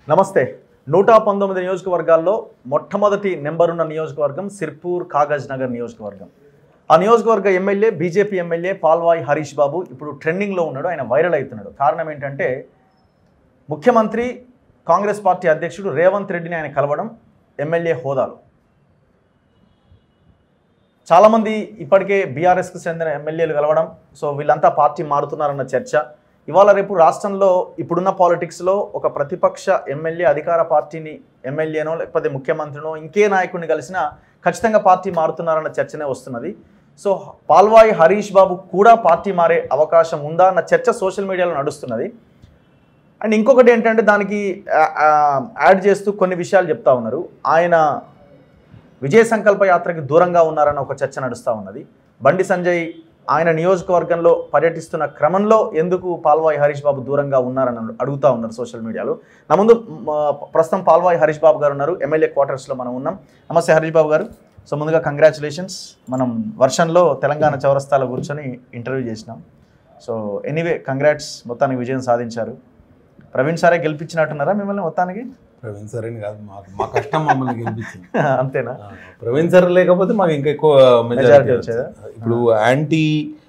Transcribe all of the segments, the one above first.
నమస్తే నూట పంతొమ్మిది నియోజకవర్గాల్లో మొట్టమొదటి నెంబర్ ఉన్న నియోజకవర్గం సిర్పూర్ కాగజ్ నగర్ నియోజకవర్గం ఆ నియోజకవర్గ MLA BJP MLA Palvai Harish Babu ఇప్పుడు ట్రెండింగ్లో ఉన్నాడు ఆయన వైరల్ అవుతున్నాడు కారణం ఏంటంటే ముఖ్యమంత్రి కాంగ్రెస్ పార్టీ అధ్యక్షుడు రేవంత్ రెడ్డిని ఆయన కలవడం ఎమ్మెల్యే హోదాలో చాలామంది ఇప్పటికే బీఆర్ఎస్కి చెందిన ఎమ్మెల్యేలు కలవడం సో వీళ్ళంతా పార్టీ మారుతున్నారన్న చర్చ ఇవాళ రేపు రాష్ట్రంలో ఇప్పుడున్న పాలిటిక్స్లో ఒక ప్రతిపక్ష ఎమ్మెల్యే అధికార పార్టీని ఎమ్మెల్యేనో లేకపోతే ముఖ్యమంత్రినో ఇంకే నాయకుడిని కలిసినా ఖచ్చితంగా పార్టీ మారుతున్నారన్న చర్చనే వస్తున్నది సో పాల్వాయి హరీష్ బాబు కూడా పార్టీ మారే అవకాశం ఉందా అన్న చర్చ సోషల్ మీడియాలో నడుస్తున్నది అండ్ ఇంకొకటి ఏంటంటే దానికి ఆ- ఆ, యాడ్ చేస్తూ కొన్ని విషయాలు చెప్తా ఉన్నారు ఆయన విజయ సంకల్ప యాత్రకి దూరంగా ఉన్నారన్న ఒక చర్చ నడుస్తూ ఉన్నది బండి సంజయ్ ఆయన నియోజకవర్గంలో పర్యటిస్తున్న క్రమంలో ఎందుకు పాల్వాయి హరీష్ బాబు దూరంగా ఉన్నారని అడుగుతా ఉన్నారు సోషల్ మీడియాలో నా ముందు మ, ప్రస్తుతం పాల్వాయి హరీష్ బాబు గారు ఉన్నారు ఎమ్మెల్యే క్వార్టర్స్లో మనం ఉన్నాం నమస్తే హరీష్ బాబు గారు సో ముందుగా కంగ్రాచులేషన్స్ మనం వర్షంలో తెలంగాణ చౌరస్తాలో కూర్చొని ఇంటర్వ్యూ చేసినాం సో ఎనీవే కంగ్రాట్స్ మొత్తానికి విజయం సాధించారు ప్రవీణ్ సారే గెలిపించినట్టున్నారా మిమ్మల్ని మొత్తానికి ప్రవీణ్ సార్ అని కాదు మాకు మా కష్టం మమ్మల్ని గెలిపించింది అంతేనా ఆ, ప్రవీణ్ సార్ లేకపోతే మాకు ఇంకా ఎక్కువ Majority మెజారిటీ వచ్చేదా? వచ్చేది ఇప్పుడు యాంటీ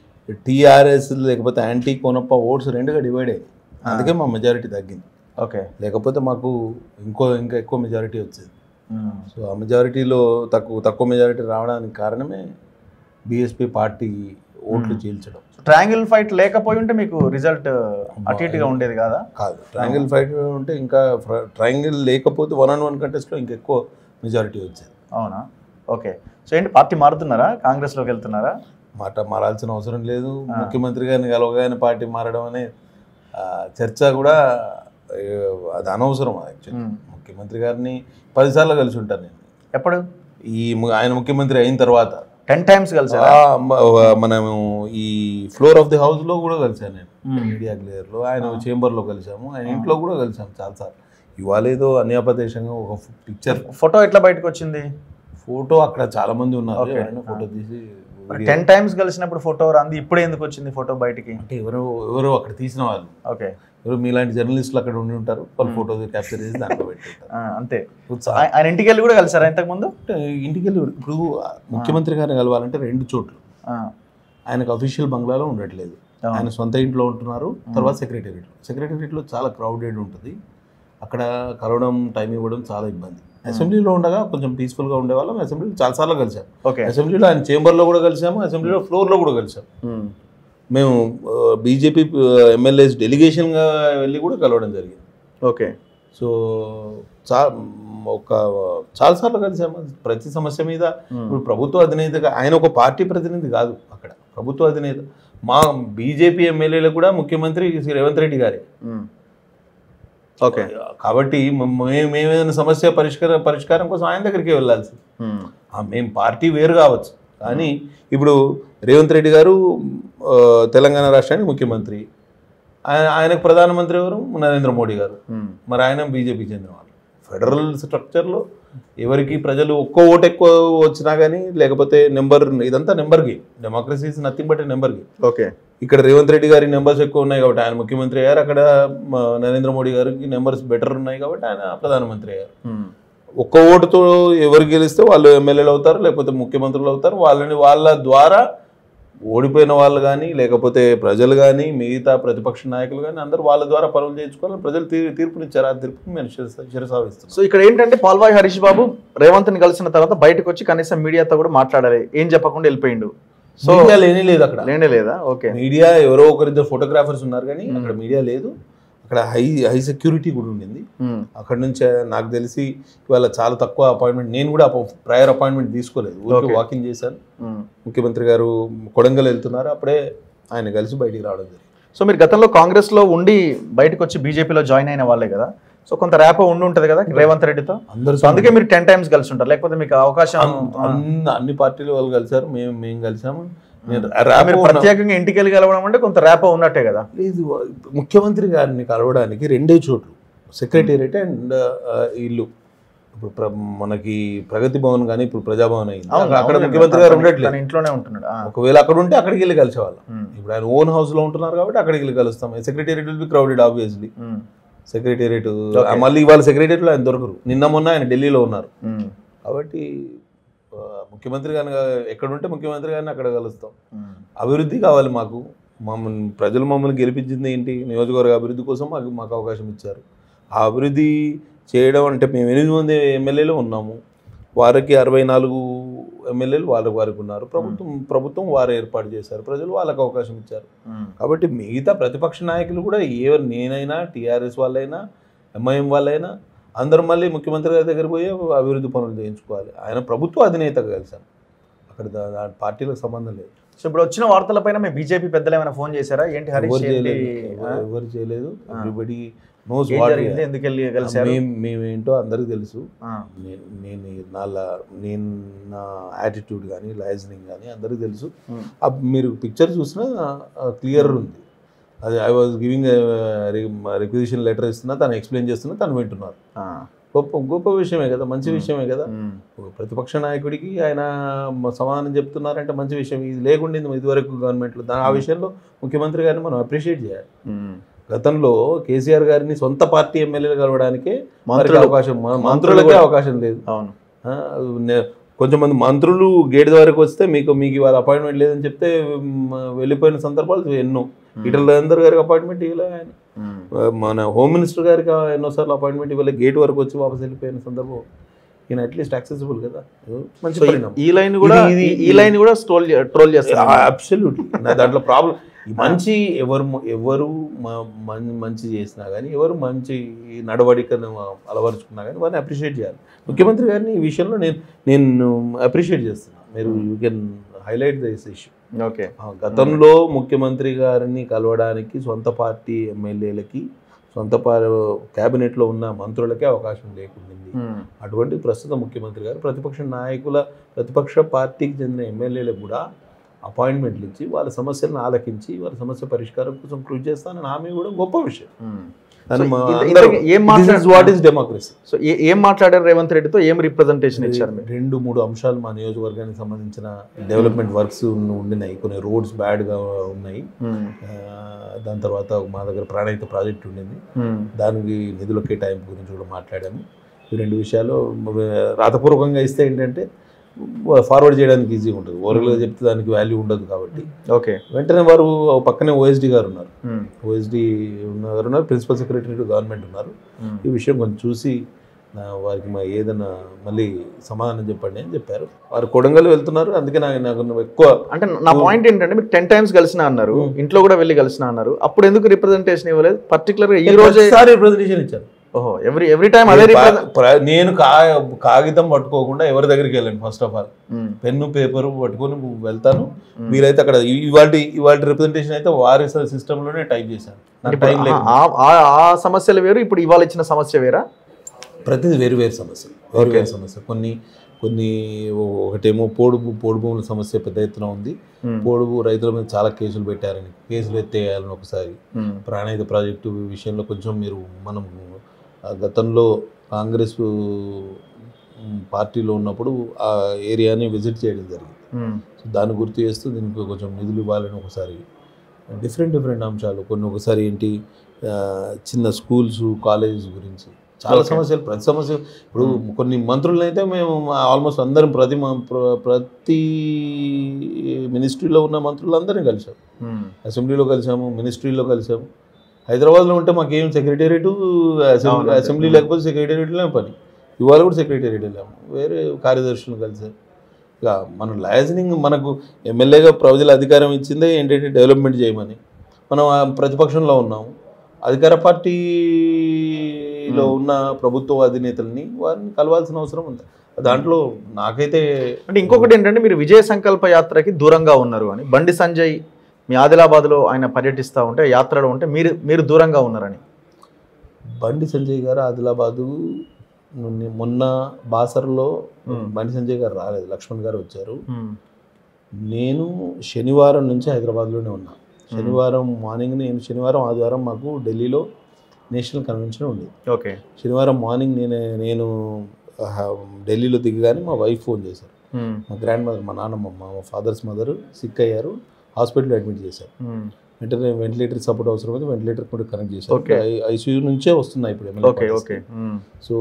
టీఆర్ఎస్ లేకపోతే యాంటీ కొనప్ప ఓట్స్ రెండుగా డివైడ్ అయ్యాయి అందుకే మా మెజారిటీ తగ్గింది ఓకే లేకపోతే మాకు ఇంకో ఇంకా ఎక్కువ మెజారిటీ వచ్చేది సో ఆ మెజారిటీలో తక్కువ తక్కువ మెజారిటీ రావడానికి కారణమే బీఎస్పీ పార్టీ ఓట్లు చీల్చడం ట్రయాంగిల్ ఫైట్ లేకపోయి ఉంటే మీకు రిజల్ట్ అటు ఇటుగా ఉండేది కదా కాదు ట్రయాంగిల్ ఫైట్ ఉంటే ఇంకా ట్రయాంగిల్ లేకపోతే వన్ ఆన్ వన్ కంటెస్ట్లో ఇంకా ఎక్కువ మెజారిటీ వచ్చేది అవునా ఓకే సో ఏంటి పార్టీ మారుతున్నారా కాంగ్రెస్లోకి వెళ్తున్నారా మాట మారాల్సిన అవసరం లేదు ముఖ్యమంత్రి గారిని కలవగానే పార్టీ మారడం అనే ఆ, చర్చ కూడా ఏ, అది అనవసరం యాక్చువల్లీ మ్మ్. ముఖ్యమంత్రి గారిని పదిసార్లు కలిసి ఉంటాను నేను ఎప్పుడు ఈ ము- ఆయన ముఖ్యమంత్రి అయిన తర్వాత టెన్ టైమ్స్ కలిసారా ఆ, మ- మనము ఈ ఫ్లోర్ ఆఫ్ ది హౌస్ లో కూడా కలిసాను నేను మ్మ్. మీడియా క్లియర్ లో ఆయన చేంబర్ లో కలిసాము ఆయన ఇంట్లో కూడా కలిసాము చాలాసార్లు ఇవాళ ఏదో అన్యాపదేశంగా ఒక పిక్చర్ ఫోటో ఎట్లా బయటకు వచ్చింది ఫోటో అక్కడ చాలా మంది ఉన్నారు Okay. ఆయన ఫోటో తీసి టెన్ టైమ్స్ కలిసినప్పుడు ఫోటో రాంది ఇప్పుడే ఎందుకు వచ్చింది ఫోటో బయటికి అంటే ఎవరో ఎవరో అక్కడ తీసిన వాళ్ళు ఓకే ఎవరు మీలాంటి జర్నలిస్టులు అక్కడ ఉండి ఉంటారు వాళ్ళు ఫోటో క్యాప్చర్ చేసి దాంట్లో పెట్టుంటారు ఆ, అంతే ఉత్సాహం. ఆయ- ఆయన ఇంటికి వెళ్ళి కూడా కలిసారా ఇంతకు ముందు అంటే ఇంటికి వెళ్ళి ఇప్పుడు ముఖ్యమంత్రి గారిని కలవాలంటే రెండు చోట్ల ఆ, ఆయనకు అఫీషియల్ బంగ్లాలో ఉండట్లేదు అవును. ఆయన సొంత ఇంట్లో ఉంటున్నారు తర్వాత సెక్రటేరియట్ సెక్రటేరియట్లో చాలా క్రౌడెడ్ ఉంటుంది అక్కడ కలవడం టైం ఇవ్వడం చాలా ఇబ్బంది అసెంబ్లీలో ఉండగా కొంచెం పీస్ఫుల్గా ఉండేవాళ్ళం అసెంబ్లీలో చాలాసార్లు కలిసాం ఓకే అసెంబ్లీలో ఆయన చేంబర్లో కూడా కలిసాము అసెంబ్లీలో ఫ్లోర్లో కూడా కలిసాం మ్మ్. మేము బీజేపీ ఎమ్మెల్యేస్ డెలిగేషన్గా వెళ్ళి కూడా కలవడం జరిగింది ఓకే సో చా ఒక చాలాసార్లు కలిసాము ప్రతి సమస్య మీద మ్మ్. ఇప్పుడు ప్రభుత్వ అధినేతగా ఆయన ఒక పార్టీ ప్రతినిధి కాదు అక్కడ ప్రభుత్వ అధినేత మా బీజేపీ ఎమ్మెల్యేలు కూడా ముఖ్యమంత్రి శ్రీ రేవంత్ రెడ్డి గారే మ్మ్. ఓకే కాబట్టి మ- మేము ఏదైనా సమస్య పరిష్కార పరిష్కారం కోసం ఆయన దగ్గరికి వెళ్ళాల్సి మ్మ్. మేము పార్టీ వేరు కావచ్చు కానీ ఇప్పుడు రేవంత్ రెడ్డి గారు ఆ, తెలంగాణ రాష్ట్రానికి ముఖ్యమంత్రి ఆయన ఆయనకు ప్రధానమంత్రి ఎవరు నరేంద్ర మోడీ గారు మ్మ్. మరి ఆయన బీజేపీకి చెందిన వాళ్ళు ఫెడరల్ స్ట్రక్చర్లో ఎవరికి ప్రజలు ఒక్క ఓటు ఎక్కువ వచ్చినా కానీ లేకపోతే నెంబర్ ఇదంతా number game democracy is nothing but number game okay ఇక్కడ రేవంత్ రెడ్డి గారి నెంబర్స్ ఎక్కువ ఉన్నాయి కాబట్టి ఆయన ముఖ్యమంత్రి అయ్యారు అక్కడ మ, నరేంద్ర మోడీ గారికి నెంబర్స్ బెటర్ ఉన్నాయి కాబట్టి ఆయన ప్రధానమంత్రి అయ్యారు మ్మ్. ఒక్క ఓటుతో ఎవరు గెలిస్తే వాళ్ళు ఎమ్మెల్యేలు అవుతారు లేకపోతే ముఖ్యమంత్రులు అవుతారు వాళ్ళని వాళ్ళ ద్వారా ఓడిపోయిన వాళ్ళు కానీ లేకపోతే ప్రజలు కానీ మిగతా ప్రతిపక్ష నాయకులు కానీ అందరూ వాళ్ళ ద్వారా పనులు చేయించుకోవాలని ప్రజలు తీర్ తీర్పునిచ్చారు ఆ తీర్పుని మేము శిరస శిరసావిస్తున్నాం సో ఇక్కడ ఏంటంటే పాల్వాయి హరీష్ బాబు రేవంత్ని కలిసిన తర్వాత బయటకు వచ్చి కనీసం మీడియాతో కూడా మాట్లాడాలి ఏం చెప్పకుండా వెళ్ళిపోయిండు సో మీడియా లేనే లేదు అక్కడ లేనే లేదా ఓకే మీడియా ఎవరో ఒకరిద్దరు ఫోటోగ్రాఫర్స్ ఉన్నారు కానీ అక్కడ మీడియా లేదు అక్కడ హై హై సెక్యూరిటీ కూడా ఉండింది మ్మ్. అక్కడ నుంచి నాకు తెలిసి ఇవాళ చాలా తక్కువ అపాయింట్మెంట్ నేను కూడా ప్రయర్ అపాయింట్మెంట్ తీసుకోలేదు ఊరికి Okay. వాకింగ్ చేశాను మ్మ్. ముఖ్యమంత్రి గారు కొడంగల్ వెళ్తున్నారు అప్పుడే ఆయన కలిసి బయటికి రావడం జరిగింది సో మీరు గతంలో కాంగ్రెస్ లో ఉండి బయటకు వచ్చి బీజేపీలో జాయిన్ అయిన వాళ్ళే కదా సో కొంత ర్యాపో ఉండి ఉంటది కదా రేవంత్ రెడ్డితో అందరూ సో అందుకే మీరు టెన్ టైమ్స్ కలిసి ఉంటారు లేకపోతే మీకు అవకాశం అన్ని అన్ని పార్టీలు వాళ్ళు కలిసారు మేము మేము కలిసాము నేను ఆ, ర్యాపో మీరు ఉన్న- ప్రత్యేకంగా ఇంటికి వెళ్ళి కలవడం అంటే కొంత ర్యాపో ఉన్నట్టే కదా లేదు ముఖ్యమంత్రి గారిని కలవడానికి రెండే చోట్లు సెక్రటేరియట్ అండ్ ఇల్లు ఇప్పుడు ప్ర- మనకి ప్రగతి భవన్ కానీ ఇప్పుడు ప్రజాభవన్ అయింది అవును, అక్కడ అవును. ముఖ్యమంత్రి గారు తన- ఉండట్లేదు తన ఇంట్లోనే ఉంటున్నాడు ఆ. ఒకవేళ అక్కడ ఉంటే అక్కడికి వెళ్ళి కలిసేవాళ్ళం మ్మ్. ఇప్పుడు ఆయన ఓన్ హౌస్ లో ఉంటున్నారు కాబట్టి అక్కడికి వెళ్ళి కలుస్తాం secretariat will be crowded obviously hmm. Secretariat మళ్ళీ ఇవాళ సెక్రటేరియట్లో ఆయన దొరకరు నిన్న మొన్న ఆయన ఢిల్లీలో ఉన్నారు ఉమ్, కాబట్టి ఆ, ముఖ్యమంత్రి గారిని ఎక్కడ ఉంటే ముఖ్యమంత్రి గారిని అక్కడ కలుస్తాం ఉమ్, అభివృద్ధి కావాలి మాకు మమ్మల్ని ప్రజలు మమ్మల్ని గెలిపించింది ఏంటి నియోజకవర్గ అభివృద్ధి కోసం మాకు మాకు అవకాశం ఇచ్చారు ఆ అభివృద్ధి చేయడం అంటే మేము ఎనిమిది మంది ఎమ్మెల్యేలు ఉన్నాము వారికి అరవై నాలుగు ఎమ్మెల్యేలు వాళ్ళకి వారికి ఉన్నారు ప్రభుత్వం ప్రభుత్వం వారు ఏర్పాటు చేశారు ప్రజలు వాళ్ళకి అవకాశం ఇచ్చారు ఉమ్, కాబట్టి మిగతా ప్రతిపక్ష నాయకులు కూడా ఏ నేనైనా టీఆర్ఎస్ వాళ్ళైనా ఎంఐఎం వాళ్ళైనా అందరూ మళ్ళీ ముఖ్యమంత్రి గారి దగ్గర పోయి అభివృద్ధి పనులు చేయించుకోవాలి ఆయన ప్రభుత్వ అధినేతగా కలిసాను అక్కడ దా- దా- పార్టీలకు సంబంధం లేదు సో ఇప్పుడు వచ్చిన వార్తలపైన మీ బీజేపీ పెద్దలు ఏమైనా ఫోన్ చేశారా ఏంటి హరీష్ ఎవరు ఏంటి చేయలేదు ఆ? ఎవరు- ఎవరు చేయలేదు ఆ. ఎవ్రీబడి నోస్ ఏం వాట్ జరిగింది ఎందుకు వెళ్ళి కలిశారు మేము మేమేంటో అందరికీ తెలుసు ఆ, నేను నేను నా లా- నేను నా యాటిట్యూడ్ కానీ లైజనింగ్ కానీ అందరికీ తెలుసు ఉమ్, ఆ మీరు పిక్చర్ చూసినా క్లియర్ ఉంది అది I was giving requisition letter ఇస్తున్నా తను ఎక్స్ప్లెయిన్ చేస్తున్నా తను వింటున్నారు ఆ, గొప్ప గొప్ప విషయమే కదా మంచి Hmm. విషయమే కదా ఉమ్, ఒక ప్రతిపక్ష నాయకుడికి ఆయన మ- సమాధానం చెప్తున్నారంటే మంచి విషయం ఇది లేకుండా ఇదివరకు గవర్నమెంట్లో దా- ఆ విషయంలో ముఖ్యమంత్రి గారిని మనం అప్రిషియేట్ చేయాలి ఉమ్. గతంలో కేసీఆర్ గారిని సొంత పార్టీ ఎమ్మెల్యేలు కలవడానికే వారికి మంత్రులు అవకాశం మ- మంత్రులు మంత్రులకే కూడా. అవకాశం లేదు అవును ఆ, నే- కొంచెం మంది మంత్రులు గేట్ వరకు వస్తే మీకు మీకు ఇవాళ అపాయింట్మెంట్ లేదని చెప్తే మ్, వెళ్ళిపోయిన సందర్భాలు ఎన్నో ఈటల రాజేందర్ గారికి అపాయింట్మెంట్ ఇవ్వలే ఆయన ఉమ్, ఆ, మన హోమ్ మినిస్టర్ గారికి ఎన్నోసార్లు అపాయింట్మెంట్ ఇవ్వలే గేట్ వరకు వచ్చి వాపస్ వెళ్ళిపోయిన సందర్భం ఈయన అట్లీస్ట్ యాక్సెసిబుల్ కదా మంచి సో ఈ- పరిణామం ఈ లైన్ కూడా ఇది- ఈ- ఈ లైన్ కూడా ట్రోల్ ట్రోల్ చేస్తారు అబ్సల్యూట్లీ దాంట్లో ప్రాబ్లం మంచి ఎవరు మ- ఎవరు మ- మం- మంచి చేసినా కానీ ఎవరు మంచి నడవడికను అలవరుచుకున్నా కానీ వారిని అప్రిషియేట్ చేయాలి ముఖ్యమంత్రి గారిని ఈ విషయంలో నేను నేను అప్రిషియేట్ చేస్తున్నాను మీరు you can highlight this issue okay గతంలో ముఖ్యమంత్రి గారిని కలవడానికి సొంత పార్టీ ఎమ్మెల్యేలకి సొంత పా క్యాబినెట్లో ఉన్న మంత్రులకే అవకాశం లేకుండా ఉమ్, అటువంటి ప్రస్తుత ముఖ్యమంత్రి గారు ప్రతిపక్ష నాయకుల ప్రతిపక్ష పార్టీకి చెందిన ఎమ్మెల్యేలకు కూడా అపాయింట్మెంట్లు ఇచ్చి వాళ్ళ సమస్యలను ఆలకించి వాళ్ళ సమస్య పరిష్కారం కోసం కృషి చేస్తానని హామీ కూడా గొప్ప విషయం ఉమ్. దాన్ని సో మా ఇంత- అందరూ- ఇంతకీ ఏం This is మాట్లాడు- what is democracy. సో ఏ- ఏం మాట్లాడారు రేవంత్ రెడ్డితో ఏం రిప్రజెంటేషన్ ఇచ్చారు మీరు రెండు మూడు అంశాలు మా నియోజకవర్గానికి సంబంధించిన డెవలప్మెంట్ వర్క్స్ ఉండినాయి కొన్ని రోడ్స్ బ్యాడ్గా ఉన్నాయి ఉమ్, ఆ, దాని తర్వాత మా దగ్గర ప్రాణహిత ప్రాజెక్ట్ ఉండింది ఉమ్, దానికి నిధుల కేటాయింపు గురించి కూడా మాట్లాడాము ఈ రెండు విషయాలు రాతపూర్వకంగా ఇస్తే ఏంటంటే ఫార్వర్డ్ చేయడానికి ఈజీగా ఉంటుంది ఓరల్గా చెప్తే దానికి వాల్యూ ఉండదు కాబట్టి ఓకే వెంటనే వారు పక్కనే ఓఎస్డి గారు ఉన్నారు ఉమ్, ఓఎస్డి గారు ఉన్నారు ప్రిన్సిపల్ సెక్రటరీ టు గవర్నమెంట్ ఉన్నారు ఉమ్. ఈ విషయం కొంచెం చూసి నా వారికి మా ఏదైనా మళ్ళీ సమాధానం చెప్పండి అని చెప్పారు వారు కొడంగల్ వెళ్తున్నారు అందుకే నాకు నాకు ఎక్కువ అంటే నా పాయింట్ ఏంటంటే మీరు టెన్ టైమ్స్ కలిసిన అన్నారు ఉమ్. ఇంట్లో కూడా వెళ్ళి కలిసిన అన్నారు అప్పుడు ఎందుకు రిప్రజెంటేషన్ ఇవ్వలేదు పర్టికులర్ గా ఈ రోజే ఒకసారి రిప్రజెంటేషన్ ఇచ్చారు ఓహో ఎవ్రీ ఎవ్రీ టైం అదే నేను represent- పా- ప్ర- నేను కా కాగితం పట్టుకోకుండా ఎవరి దగ్గరికి వెళ్ళాను first of all um, pen paper పట్టుకొని వెళ్తాను ఉమ్. వీలైతే అక్కడ ఇవాళ ఇవాళ రిప్రజెంటేషన్ అయితే వారి సిస్టంలోనే టైప్ చేశాను నాకు ఇప్పుడు టైం లేదు ఆ- ఆ- ఆ సమస్యలు వేరు ఇప్పుడు ఇవాళ ఇచ్చిన సమస్య వేరా ప్రతిది వేరు వేరు సమస్యలు వేరు వేరు సమస్య కొన్ని కొన్ని ఒకటేమో పోడుపు పోడు భూముల సమస్య పెద్ద ఎత్తున ఉంది ఉమ్, పోడుపు రైతుల మీద చాలా కేసులు పెట్టారని కేసులు ఎత్తేయాలని ఒకసారి ఉమ్, ప్రాణహిత ప్రాజెక్టు విషయంలో కొంచెం మీరు మనం ఆ గతంలో కాంగ్రెస్ ఉమ్, పార్టీలో ఉన్నప్పుడు ఆ ఏరియాని విజిట్ చేయడం జరిగింది ఉమ్, సో దాన్ని గుర్తు చేస్తూ దీనికి కొంచెం నిధులు ఇవ్వాలని ఒకసారి డిఫరెంట్ డిఫరెంట్ అంశాలు కొన్ని ఒకసారి ఏంటి ఆ, చిన్న స్కూల్స్ కాలేజెస్ గురించి చాలా Okay. సమస్యలు ప్రతి సమస్య ఇప్పుడు కొన్ని మంత్రులను అయితే మేము ఆల్మోస్ట్ అందరం ప్రతి మ- ప్ర- ప్రతి మినిస్ట్రీలో ఉన్న మంత్రులందరినీ కలిసాం ఉమ్, అసెంబ్లీలో కలిసాము మినిస్ట్రీలో కలిసాము హైదరాబాద్లో ఉంటే మాకేం సెక్రటేరియట్ అవును. అసెంబ్లీ లేకపోతే సెక్రటేరియట్లో పని ఇవాళ కూడా సెక్రటేరియట్ వెళ్ళాము వేరే కార్యదర్శులను కలిసాం ఇక మన లైజనింగ్ మనకు ఎమ్మెల్యేగా ప్రజల అధికారం ఇచ్చిందే ఏంటంటే డెవలప్మెంట్ చేయమని మనం ఆ ప్రతిపక్షంలో ఉన్నాము అధికార పార్టీలో ఉన్న ప్రభుత్వ అధినేతల్ని వారిని కలవాల్సిన అవసరం ఉంది దాంట్లో నాకైతే అంటే ఇంకొకటి ఏంటంటే మీరు విజయ సంకల్ప యాత్రకి దూరంగా ఉన్నారు అని బండి సంజయ్ మీ ఆదిలాబాద్లో ఆయన పర్యటిస్తూ ఉంటే యాత్రలో ఉంటే మీరు మీరు దూరంగా ఉన్నారని బండి సంజయ్ గారు ఆదిలాబాదు నుండి మొన్న బాసర్లో Hmm. బండి సంజయ్ గారు రాలేదు లక్ష్మణ్ గారు వచ్చారు ఉమ్, నేను శనివారం నుంచి హైదరాబాద్లోనే ఉన్నా శనివారం మార్నింగ్ నేను శనివారం ఆదివారం మాకు ఢిల్లీలో నేషనల్ కన్వెన్షన్ ఉంది ఓకే శనివారం మార్నింగ్ నేను నేను ఆ, ఢిల్లీలో దిగగానే మా వైఫ్ ఫోన్ చేశారు ఉమ్, మా గ్రాండ్ మదర్ మా నాన్నమ్మ మా ఫాదర్స్ మదర్ సిక్ అయ్యారు హాస్పిటల్లో అడ్మిట్ చేశారు ఉమ్, వెంటనే వెంటిలేటర్ సపోర్ట్ అవసరం అయితే వెంటిలేటర్ కూడా కనెక్ట్ చేశారు Okay. ఐసీయూ నుంచే వస్తున్నాయి ఇప్పుడు ఎమ్మెల్యే ఓకే parties ఓకే కి. సో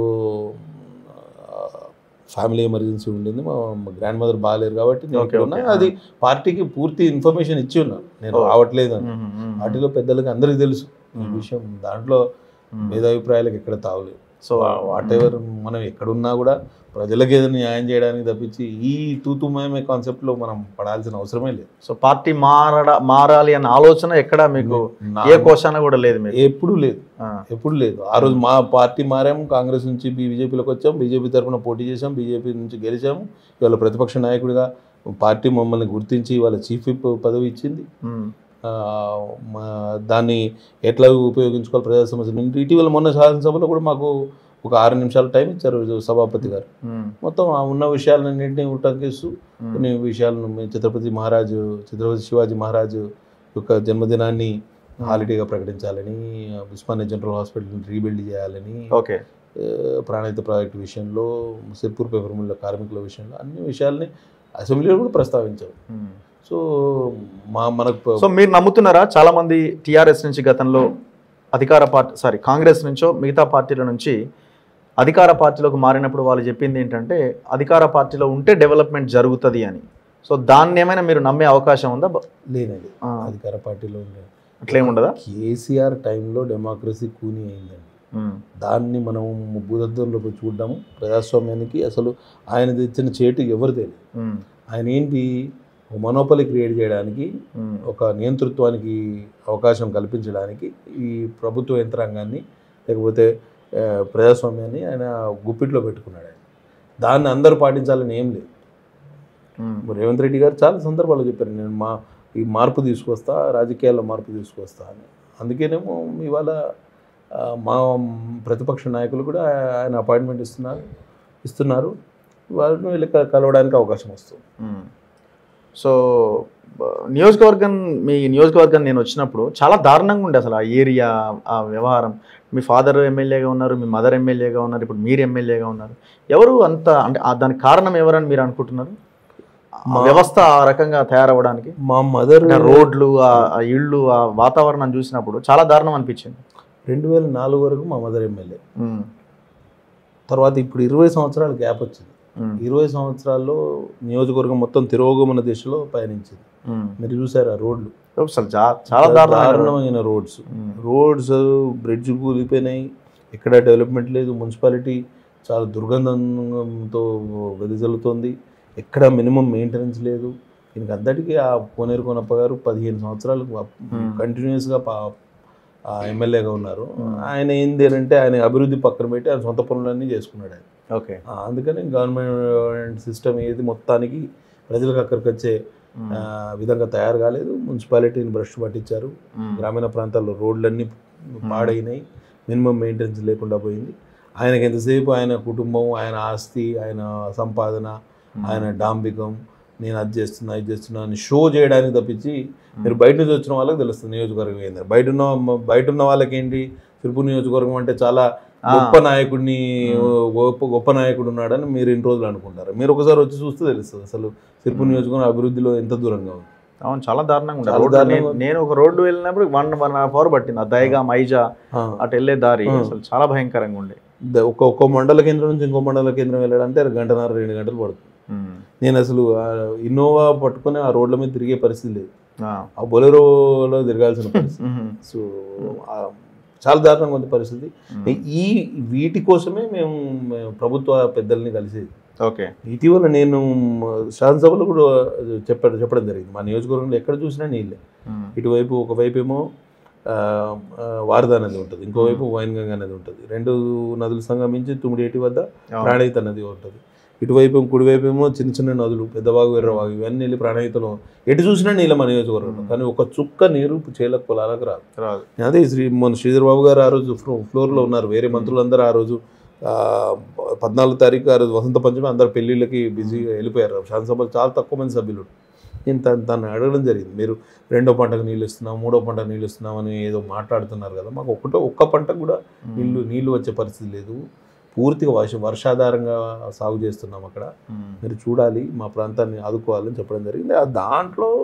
ఫ్యామిలీ ఎమర్జెన్సీ ఉండింది మా గ్రాండ్ మదర్ బాగాలేరు కాబట్టి నేను Okay, ఇక్కడ ఉన్నా. okay. అది పార్టీకి పూర్తి ఇన్ఫర్మేషన్ ఇచ్చి ఉన్నాను నేను Oh. రావట్లేదు అని పార్టీలో పెద్దలకి అందరికీ తెలుసు ఈ Mm. విషయం దాంట్లో భేదాభిప్రాయాలకు ఎక్కడ తావలేదు సో వాట్ ఎవర్ మనం ఎక్కడున్నా కూడా ప్రజలకు ఏదైనా న్యాయం చేయడానికి తప్పించి ఈ తూతుమయమే కాన్సెప్ట్లో మనం పడాల్సిన అవసరమే లేదు సో పార్టీ మారడ మారాలి అన్న ఆలోచన ఎక్కడ మీకు నా- ఏ కోశాన కూడా లేదు మీకు ఎప్పుడు లేదు ఆ, ఎప్పుడు లేదు ఆ రోజు మా పార్టీ మారాము కాంగ్రెస్ నుంచి బీజేపీలోకి వచ్చాం బీజేపీ తరఫున పోటీ చేశాం బీజేపీ నుంచి గెలిచాము ఇవాళ ప్రతిపక్ష నాయకుడిగా పార్టీ మమ్మల్ని గుర్తించి వాళ్ళ చీఫ్ విప్ పదవి ఇచ్చింది ఉమ్, ఆ, మా- దాన్ని ఎట్లా ఉపయోగించుకోవాలి ప్రజా సమస్యలు ఇటీవల మొన్న శాసనసభలో కూడా మాకు ఒక ఆరు నిమిషాల టైం ఇచ్చారు సభాపతి గారు ఉమ్, మొత్తం ఆ ఉన్న విషయాలన్నింటినీ ఉటంకిస్తూ ఉమ్, కొన్ని విషయాలను మీ ఛత్రపతి మహారాజు ఛత్రపతి శివాజీ మహారాజు యొక్క జన్మదినాన్ని హాలిడేగా ప్రకటించాలని ఉస్మానియా జనరల్ హాస్పిటల్ని రీబిల్డ్ చేయాలని ఓకే ఆ, ప్రాణహిత ప్రాజెక్టు విషయంలో సిర్పూర్ పేపర్ మిల్ల కార్మికుల విషయంలో అన్ని విషయాల్ని అసెంబ్లీలో కూడా ప్రస్తావించాం ఉమ్. సో మా మనకు సో మీరు నమ్ముతున్నారా చాలా మంది టీఆర్ఎస్ నుంచి గతంలో అధికార పార్టీ సారీ కాంగ్రెస్ నుంచో మిగతా పార్టీల నుంచి అధికార పార్టీలోకి మారినప్పుడు వాళ్ళు చెప్పింది ఏంటంటే అధికార పార్టీలో ఉంటే డెవలప్మెంట్ జరుగుతుంది అని సో దాన్ని ఏమైనా మీరు నమ్మే అవకాశం ఉందా బ- లేనండి ఆ, అధికార పార్టీలో ఉండే అట్లేముండదా కేసీఆర్ టైంలో డెమోక్రసీ కూని అయిందండి ఉమ్, దాన్ని మనం భూదత్వంలో పోయి చూడడము ప్రజాస్వామ్యానికి అసలు ఆయన తెచ్చిన చేటు ఎవరు తెలియదు ఉమ్, ఆయన ఏంటి ఒక మనోపలి క్రియేట్ చేయడానికి ఉమ్, ఒక నియంతృత్వానికి అవకాశం కల్పించడానికి ఈ ప్రభుత్వ యంత్రాంగాన్ని లేకపోతే ఆ, ప్రజాస్వామ్యాన్ని ఆయన గుప్పిట్లో పెట్టుకున్నాడు ఆయన దాన్ని అందరూ పాటించాలని ఏం లేదు ఉమ్, రేవంత్ రెడ్డి గారు చాలా సందర్భాలు చెప్పారు నేను మా ఈ మార్పు తీసుకొస్తా రాజకీయాల్లో మార్పు తీసుకొస్తా అని అందుకేనేమో ఇవాళ ఆ, మా ప్రతిపక్ష నాయకులు కూడా ఆయన అపాయింట్మెంట్ ఇస్తున్నారు ఇస్తున్నారు వాళ్ళని వీళ్ళకి కలవడానికి అవకాశం వస్తుంది ఉమ్. సో బ- నియోజకవర్గం మీ నియోజకవర్గం నేను వచ్చినప్పుడు చాలా దారుణంగా ఉండే అసలు ఆ ఏరియా ఆ వ్యవహారం మీ ఫాదర్ ఎమ్మెల్యేగా ఉన్నారు మీ మదర్ ఎమ్మెల్యేగా ఉన్నారు ఇప్పుడు మీరు ఎమ్మెల్యేగా ఉన్నారు ఎవరు అంత అంటే ఆ దానికి కారణం ఎవరని మీరు అనుకుంటున్నారు ఆ మా- వ్యవస్థ ఆ రకంగా తయారవ్వడానికి మా మదర్ అంటే రోడ్లు ఆ ఆ ఇళ్ళు ఆ వాతావరణం చూసినప్పుడు చాలా దారుణం అనిపించింది రెండు వేల నాలుగు వరకు మా మదర్ ఎమ్మెల్యే ఉమ్, తర్వాత ఇప్పుడు ఇరవై సంవత్సరాల గ్యాప్ వచ్చింది ఉమ్, ఇరవై సంవత్సరాల్లో నియోజకవర్గం మొత్తం తిరోగమన దిశలో పయనించింది ఉమ్. మీరు చూసారా రోడ్లు అసలు చా- చాలా దారుణం దారుణమైన రోడ్స్ రోడ్స్ బ్రిడ్జ్ కూలిపోయినాయి ఎక్కడ డెవలప్మెంట్ లేదు మున్సిపాలిటీ చాలా దుర్గంధంతో వెదజల్లుతోంది ఎక్కడ మినిమం మెయింటెనెన్స్ లేదు దీనికి అంతటికీ ఆ కోనేరు కొనప్ప గారు పదిహేను సంవత్సరాలు Hmm. కంటిన్యూస్గా ఎమ్మెల్యేగా ఉన్నారు ఆయన ఏంది అని అంటే ఆయన అభివృద్ధి పక్కన పెట్టి ఆయన సొంత పనులన్నీ చేసుకున్నాడు ఆయన ఓకే ఆ, అందుకని గవర్నమెంట్ సిస్టమ్ ఏది మొత్తానికి ప్రజలకు అక్కడికి వచ్చే ఉమ్, ఆ, విధంగా తయారు కాలేదు మున్సిపాలిటీని బ్రష్ పట్టించారు ఉమ్, గ్రామీణ ప్రాంతాల్లో రోడ్లన్నీ పాడైనాయి మినిమం మెయింటెనెన్స్ లేకుండా పోయింది ఆయనకి ఎంతసేపు ఆయన కుటుంబం ఆయన ఆస్తి ఆయన సంపాదన ఆయన డాంబికం నేను అది చేస్తున్నా ఇది చేస్తున్నా అని షో చేయడానికి తప్పించి మీరు బయట నుంచి వచ్చిన వాళ్ళకి తెలుస్తుంది నియోజకవర్గం ఏంది బయట ఉన్న బయట ఉన్న వాళ్ళకి ఏంటి తిరుపతి నియోజకవర్గం అంటే చాలా ఆ. గొప్ప నాయకుడిని గొప్ప గొప్ప నాయకుడు ఉన్నాడని మీరు ఇన్ని రోజులు అనుకుంటారు మీరు ఒకసారి వచ్చి చూస్తే తెలుస్తుంది అసలు తిరుపతి నియోజకవర్గం అభివృద్ధిలో ఎంత దూరంగా ఉంది అవును చాలా దారుణంగా ఉండే చాలా రోడ్లు దారుణంగా నేను- ఉంది. నేను ఒక రోడ్డు వెళ్ళినప్పుడు వన్ వన్ హాఫ్ అవర్ పట్టింది ఆ దయగా మైజా ఆ. అటు వెళ్ళే దారి ఆ. అసలు చాలా భయంకరంగా ఉండే ద- ఒక ఒక్క మండల కేంద్రం నుంచి ఇంకో మండల కేంద్రం వెళ్ళాలంటే గంటన్నర రెండు గంటలు పడుతుంది ఉమ్. నేను అసలు ఆ ఇన్నోవా పట్టుకొని ఆ రోడ్ల మీద తిరిగే పరిస్థితి లేదు ఆ. ఆ బొలెరోలో తిరగాల్సిన పరిస్థితి ఉమ్. సో ఆ చాలా దారుణంగా ఉంది పరిస్థితి ఉమ్. ఈ వీటి కోసమే మేము మేము ప్రభుత్వ పెద్దల్ని కలిసేది ఓకే ఇటీవల నేను శాసనసభలో కూడా చెప్పాడు చెప్పడం జరిగింది మా నియోజకవర్గంలో ఎక్కడ చూసినా నీళ్ళే ఉమ్. ఇటువైపు ఒకవైపు ఏమో ఆ, ఆ, వారధా నది ఉంటుంది ఇంకోవైపు వైన్గంగా నది ఉంటుంది రెండు నదులు సంగమించి తుమ్మిడేటి వద్ద అవును. ప్రాణహిత నది ఉంటుంది ఇటువైపు ఏమో, కుడివైపు ఏమో చిన్న చిన్న నదులు పెద్దవాగు ఎర్రవాగు ఇవన్నీ వెళ్ళి ప్రాణహితలో ఎటు చూసినా నీళ్ళ మన నియోజకవర్గంలో కానీ ఒక చుక్క నీరు చేలకు పొలాలకు రాదు రాదు అదే శ్రీ మన శ్రీధర్ బాబు గారు ఆ రోజు ఫ్లో ఫ్లోర్లో ఉన్నారు వేరే మంత్రులందరూ ఆ రోజు ఆ, పద్నాలుగు తారీఖు ఆ రోజు వసంత పంచమి అందరు పెళ్ళిళ్ళకి బిజీగా వెళ్ళిపోయారు శాసనసభలో చాలా తక్కువ మంది సభ్యులు నేను తను తను అడగడం జరిగింది మీరు రెండో పంటకు నీళ్ళు ఇస్తున్నాం మూడో పంటకు నీళ్ళు ఇస్తున్నాం అని ఏదో మాట్లాడుతున్నారు కదా మాకు ఒకటో ఒక్క పంటకు కూడా నీళ్ళు నీళ్లు వచ్చే పరిస్థితి లేదు పూర్తిగా వర్ష వర్షాధారంగా సాగు చేస్తున్నాం అక్కడ ఉమ్. మీరు చూడాలి మా ప్రాంతాన్ని ఆదుకోవాలని చెప్పడం జరిగింది ఆ దాంట్లో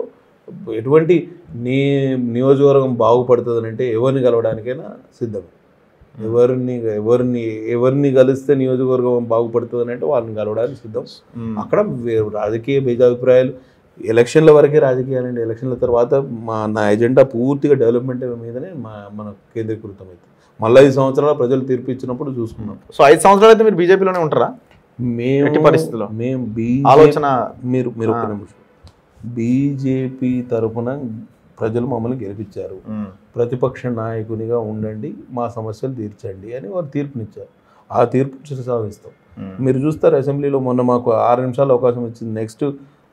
ఎటువంటి నీ నియోజకవర్గం బాగుపడుతుంది అంటే ఎవరిని కలవడానికైనా సిద్ధం ఎవరిని ఎవరిని ఎవరిని కలిస్తే నియోజకవర్గం బాగుపడుతుంది అంటే వాళ్ళని కలవడానికి సిద్ధం మ్మ్. అక్కడ వే- రాజకీయ భేదాభిప్రాయాలు ఎలక్షన్ల వరకే రాజకీయాలండి ఎలక్షన్ల తర్వాత మా నా ఎజెండా పూర్తిగా డెవలప్మెంట్ మీదనే మా మన కేంద్రీకృతం అవుతుంది మళ్ళీ ఐదు సంవత్సరాల ప్రజలు తీర్పు ఇచ్చినప్పుడు చూసుకున్నాం సో ఐదు సంవత్సరాలు అయితే మీరు బీజేపీలోనే ఉంటారా మేము ఎట్టి పరిస్థితుల్లో? మేము బీజేపీ ఆలోచన మీరు మీరు ఒక ఆ. నిమిషం బీజేపీ తరపున ప్రజలు మమ్మల్ని గెలిపించారు మ్మ్. ప్రతిపక్ష నాయకునిగా ఉండండి మా సమస్యలు తీర్చండి అని వారు తీర్పునిచ్చారు ఆ తీర్పు శిరసావిస్తాం మ్మ్. మీరు చూస్తారు అసెంబ్లీలో మొన్న మాకు ఆరు నిమిషాలు అవకాశం వచ్చింది నెక్స్ట్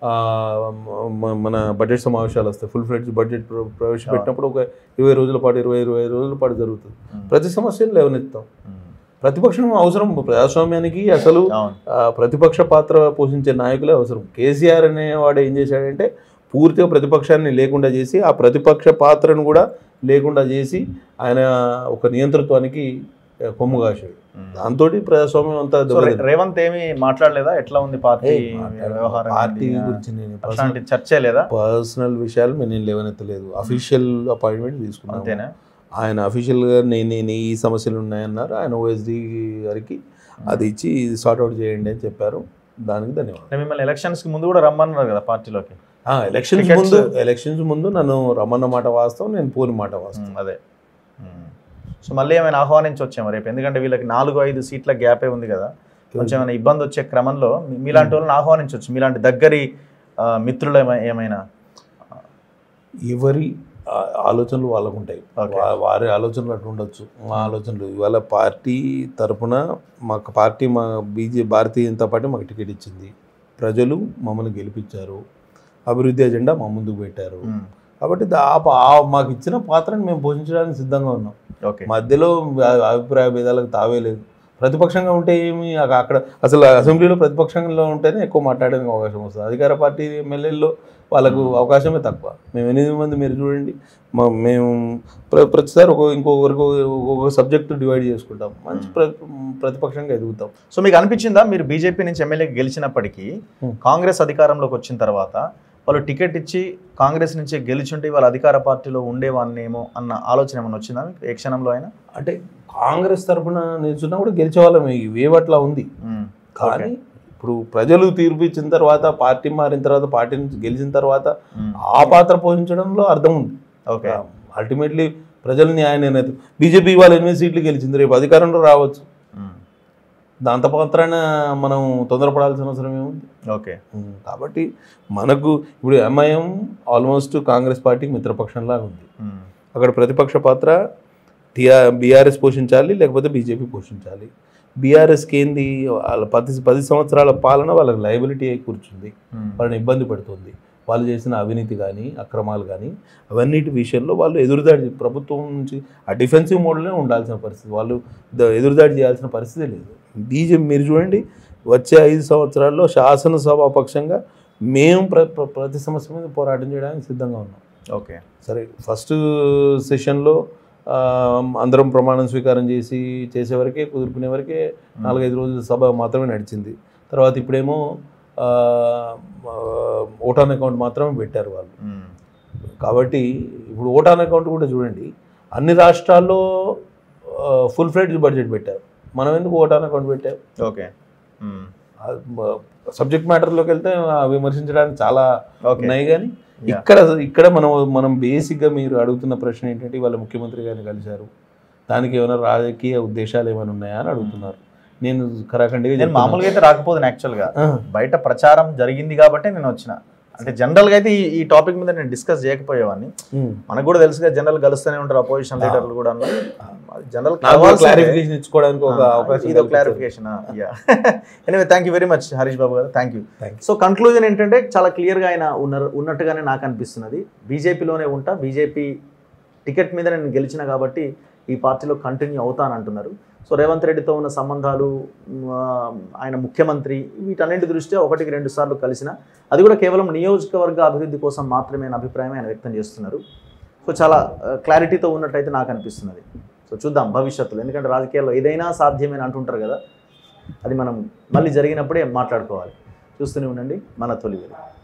మన బడ్జెట్ సమావేశాలు వస్తాయి ఫుల్ ఫ్లెడ్జ్ బడ్జెట్ ప్ర- ప్రవేశపెట్టినప్పుడు ఒక ఇరవై రోజుల పాటు ఇరవై ఇరవై ఐదు రోజుల పాటు జరుగుతుంది మ్మ్. ప్రతి సమస్యను లేవనెత్తాం మ్మ్. ప్రతిపక్షం అవసరం ప్రజాస్వామ్యానికి అసలు అవును ఆ, ప్రతిపక్ష పాత్ర పోషించే నాయకులే అవసరం కేసీఆర్ అనేవాడు ఏం చేశాడంటే పూర్తిగా ప్రతిపక్షాన్ని లేకుండా చేసి ఆ ప్రతిపక్ష పాత్రను కూడా లేకుండా చేసి ఆయన ఒక నియంతృత్వానికి ఆ, కొమ్ము కాశాడు మ్మ్. దాంతో ప్రజాస్వామ్యం అంతా సో రే- దెబ్బతింది. రేవంత్ ఏమి మాట్లాడలేదా ఎట్లా ఉంది పార్టీ ఏయ్, మాట్లాడు. వ్యవహారం పార్టీ ఏంది? గురించి నేను అట్లాంటి చర్చే లేదా పర్సనల్ విషయాలు మేము నేను లేవనెత్తలేదు అఫీషియల్ అపాయింట్మెంట్ తీసుకున్నాను అంతేనా ఆయన అఫీషియల్గా నేను నేను ఈ సమస్యలు ఉన్నాయన్నారు ఆయన ఓఎస్డి గారికి అది ఇచ్చి సార్ట్అవుట్ చేయండి అని చెప్పారు దానికి ధన్యవాదాలు అంటే మిమ్మల్ని ఎలక్షన్స్ కి ముందు కూడా రమ్మన్నారు కదా పార్టీలోకి ఆ, ఎలక్షన్స్ Tickets- ముందు ఎలక్షన్స్ ముందు నన్ను రమ్మన్న మాట వాస్తవం నేను పోని మాట వాస్తవం మ్మ్. అదే మ్మ్. సో మళ్ళీ ఏమైనా ఆహ్వానించవచ్చేమో రేపు ఎందుకంటే వీళ్ళకి నాలుగు ఐదు సీట్ల గ్యాపే ఉంది కదా కొంచెం ఏమైనా ఇబ్బంది వచ్చే క్రమంలో మీ- మీలాంటి వాళ్ళని ఆహ్వానించవచ్చు మీలాంటి దగ్గరి ఆ, మిత్రులు ఏమై- ఏమైనా ఎవరి ఆ- ఆలోచనలు వాళ్ళకు ఉంటాయి Okay. వా- వారి ఆలోచనలు అటు ఉండొచ్చు మా ఆలోచనలు ఇవాళ పార్టీ తరపున మాకు పార్టీ మా బీజే భారతీయ జనతా పార్టీ మాకు టికెట్ ఇచ్చింది ప్రజలు మమ్మల్ని గెలిపించారు అభివృద్ధి ఎజెండా మా ముందుకు పెట్టారు మ్మ్. కాబట్టి దా- ఆ పా- ఆ మాకు ఇచ్చిన పాత్రను మేము పోషించడానికి సిద్ధంగా ఉన్నాం ఓకే మధ్యలో అ- అభిప్రాయ భేదాలకు తావే లేదు ప్రతిపక్షంగా ఉంటే ఏమి అక- అక్కడ అసలు అసెంబ్లీలో ప్రతిపక్షంలో ఉంటేనే ఎక్కువ మాట్లాడడానికి అవకాశం వస్తుంది అధికార పార్టీ ఎమ్మెల్యేల్లో వాళ్ళకు అవకాశమే తక్కువ మేము ఎనిమిది మంది మీరు చూడండి మా మేము ప్ర- ప్రతిసారి ఒక ఇంకొకరికి ఒక్కొక్క సబ్జెక్టు డివైడ్ చేసుకుంటాం మంచి ప్ర ప్రతిపక్షంగా ఎదుగుతాం సో మీకు అనిపించిందా మీరు బీజేపీ నుంచి ఎమ్మెల్యేకి గెలిచినప్పటికీ Hmm. కాంగ్రెస్ అధికారంలోకి వచ్చిన తర్వాత వాళ్ళు టికెట్ ఇచ్చి కాంగ్రెస్ నుంచి గెలిచుంటే వాళ్ళ అధికార పార్టీలో ఉండేవాళ్ళేమో అన్న ఆలోచన ఏమైనా వచ్చిందా మీకు ఏ క్షణంలో అయినా అంటే కాంగ్రెస్ తరఫున నిల్చున్నా కూడా గెలిచే వాళ్ళం వేవట్లా ఉంది మ్మ్. కానీ ఇప్పుడు ప్రజలు తీర్పు ఇచ్చిన తర్వాత పార్టీ మారిన తర్వాత పార్టీ నుంచి గెలిచిన తర్వాత మ్మ్. ఆ పాత్ర పోషించడంలో అర్థం ఉంది ఓకే అల్టిమేట్లీ ప్రజల న్యాయ నిర్ణయం బీజేపీ ఇవాళ ఎనిమిది సీట్లు గెలిచింది రేపు అధికారంలో రావచ్చు మ్మ్. దాంతో మాత్రాన మనం తొందరపడాల్సిన అవసరం ఏముంది ఓకే ఉమ్, కాబట్టి మనకు ఇప్పుడు ఎంఐఎం ఆల్మోస్ట్ కాంగ్రెస్ పార్టీకి మిత్రపక్షంలాగా ఉంది మ్మ్. అక్కడ ప్రతిపక్ష పాత్ర టీఆర్ బీఆర్ఎస్ పోషించాలి లేకపోతే బీజేపీ పోషించాలి బీఆర్ఎస్కి ఏంది వాళ్ళ పది పది సంవత్సరాల పాలన వాళ్ళకి లయబిలిటీ అయి కూర్చుంది మ్మ్. వాళ్ళని ఇబ్బంది పెడుతుంది వాళ్ళు చేసిన అవినీతి కానీ అక్రమాలు కానీ అవన్నిటి విషయంలో వాళ్ళు ఎదురుదాడి ప్రభుత్వం నుంచి ఆ డిఫెన్సివ్ మోడ్లోనే ఉండాల్సిన పరిస్థితి వాళ్ళు ద- ఎదురుదాడి చేయాల్సిన పరిస్థితి లేదు బీజేపీ మీరు చూడండి వచ్చే ఐదు సంవత్సరాల్లో శాసనసభాపక్షంగా మేము ప్ర ప్ర- ప్రతి సమస్య మీద పోరాటం చేయడానికి సిద్ధంగా ఉన్నాం ఓకే సరే ఫస్ట్ సెషన్లో ఆ, అందరం ప్రమాణం స్వీకారం చేసి చేసే వరకే కుదుర్చుకునే వరకే నాలుగైదు రోజుల సభ మాత్రమే నడిచింది తర్వాత ఇప్పుడేమో ఆ, ఆ, ఓటాన్ అకౌంట్ మాత్రమే పెట్టారు వాళ్ళు మ్మ్. కాబట్టి ఇప్పుడు ఓటాన్ అకౌంట్ కూడా చూడండి అన్ని రాష్ట్రాల్లో ఫుల్ ఫ్లెడ్జ్ బడ్జెట్ పెట్టారు మనం ఎందుకు ఓటాన్ అకౌంట్ పెట్టాం ఓకే మ్మ్. సబ్జెక్ట్ మ్యాటర్లోకి వెళ్తే ఆ, విమర్శించడానికి చాలా ఓకే ఉన్నాయి కానీ Yeah. ఇక్కడ ఇక్కడ మనం మనం బేసిక్గా మీరు అడుగుతున్న ప్రశ్న ఏంటంటే వాళ్ళ ముఖ్యమంత్రి గారిని కలిశారు దానికి ఏమైనా రాజకీయ ఉద్దేశాలు ఏమైనా ఉన్నాయా అని అడుగుతున్నారు నేను కరాఖండిగా నేను మామూలుగా అయితే రాకపోదును యాక్చువల్గా ఆ, బయట ప్రచారం జరిగింది కాబట్టి నేను వచ్చిన అంటే జనరల్గా అయితే ఈ ఈ టాపిక్ మీద నేను డిస్కస్ చేయకపోయేవాడిని ఉమ్. మనకు కూడా తెలుసుగా జనరల్ కలుస్తూనే ఉంటారు అపోజిషన్ లీడర్లు కూడా జనరల్ నాకు క్లారిఫికేషన్ ఇచ్చుకోవడానికి ఒక అవకాశం ఇది కల్పించారు. Clarification anyway thank you very much Harish Babu garu thank you Thank you. So conclusion ఏంటంటే చాలా క్లియర్గా ఆయన ఉన్నారు ఉన్నట్టుగానే నాకు అనిపిస్తున్నది బీజేపీలోనే ఉంటా బీజేపీ టికెట్ మీద నేను గెలిచిన కాబట్టి ఈ పార్టీలో కంటిన్యూ అవుతానంటున్నారు సో రేవంత్ రెడ్డితో ఉన్న సంబంధాలు మ్, ఆ, ఆయన ముఖ్యమంత్రి వీటన్నింటి దృష్ట్యా ఒకటికి రెండు సార్లు కలిసిన అది కూడా కేవలం నియోజకవర్గ అభివృద్ధి కోసం మాత్రమే అనే అభిప్రాయం ఆయన వ్యక్తం చేస్తున్నారు సో చాలా క్లారిటీతో ఉన్నట్టయితే నాకు అనిపిస్తున్నది సో చూద్దాం భవిష్యత్తులో ఎందుకంటే రాజకీయాల్లో ఏదైనా సాధ్యమని అంటుంటారు కదా అది మనం మళ్ళీ జరిగినప్పుడే మాట్లాడుకోవాలి చూస్తూనే ఉండండి మన తొలి వెలుగు